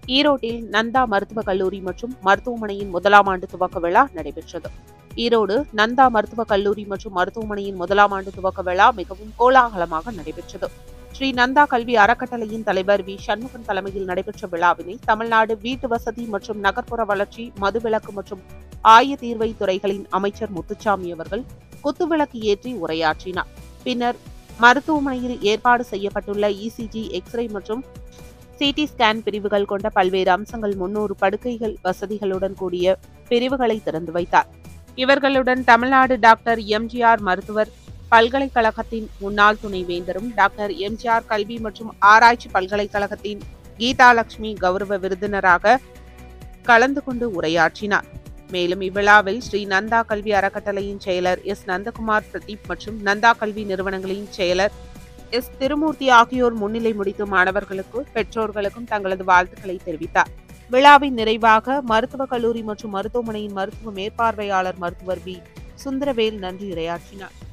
ஈரோட்டில் நந்தா மருத்துவக் கல்லூரி மற்றும் மருத்துவமனையின் முதலாம் ஆண்டு துவக்க விழா நடைபெற்றது ஈரோடு நந்தா மருத்துவக் கல்லூரி மற்றும் மருத்துவமனையின் முதலாம் ஆண்டு துவக்க விழா மிகவும் கோலாகலமாக நடைபெற்றது ஸ்ரீ நந்தா கல்வி அறக்கட்டளையின் தலைவர் வி சண்முகன் தலைமையில் நடைபெற்ற விழாவினை தமிழ்நாடு வீட்டு வசதி மற்றும் நகர்ப்புற வளர்ச்சி மதுவிலக்கு மற்றும் ஆயத்தீர்வை துறைகளின் அமைச்சர் முத்துச்சாமி அவர்கள் குத்துவிளக்கு ஏற்றி உரையாற்றினார் பின்னர் மருத்துவமனையில் ஏற்பாடு செய்யப்பட்டுள்ள இசிஜி எக்ஸ்ரே மற்றும் சிடி ஸ்கேன் பிரிவுகள் கொண்ட பல்வேறு அம்சங்கள் முன்னூறு படுக்கைகள் வசதிகளுடன் கூடிய பிரிவுகளை திறந்து வைத்தார் இவர்களுடன் தமிழ்நாடு டாக்டர் எம்ஜிஆர் மருத்துவர் பல்கலைக்கழகத்தின் முன்னாள் துணைவேந்தரும் டாக்டர் எம்ஜிஆர் கல்வி மற்றும் ஆராய்ச்சி பல்கலைக்கழகத்தின் கீதாலட்சுமி கௌரவ விருந்தினராக கலந்து கொண்டு உரையாற்றினார் மேலும் இவ்விழாவில் ஸ்ரீ நந்தா கல்வி அறக்கட்டளையின் செயலர் எஸ் நந்தகுமார் பிரதீப் மற்றும் நந்தா கல்வி நிறுவனங்களின் செயலர் எஸ் திருமூர்த்தி ஆகியோர் முன்னிலை முடித்து மாணவர்களுக்கு பெற்றோர்களுக்கும் தங்களது வாழ்த்துக்களை தெரிவித்தார் விழாவின் நிறைவாக மருத்துவக் கல்லூரி மற்றும் மருத்துவமனையின் மருத்துவ மேற்பார்வையாளர் மருத்துவர் பி சுந்தரவேல் நன்றி உரையாற்றினார்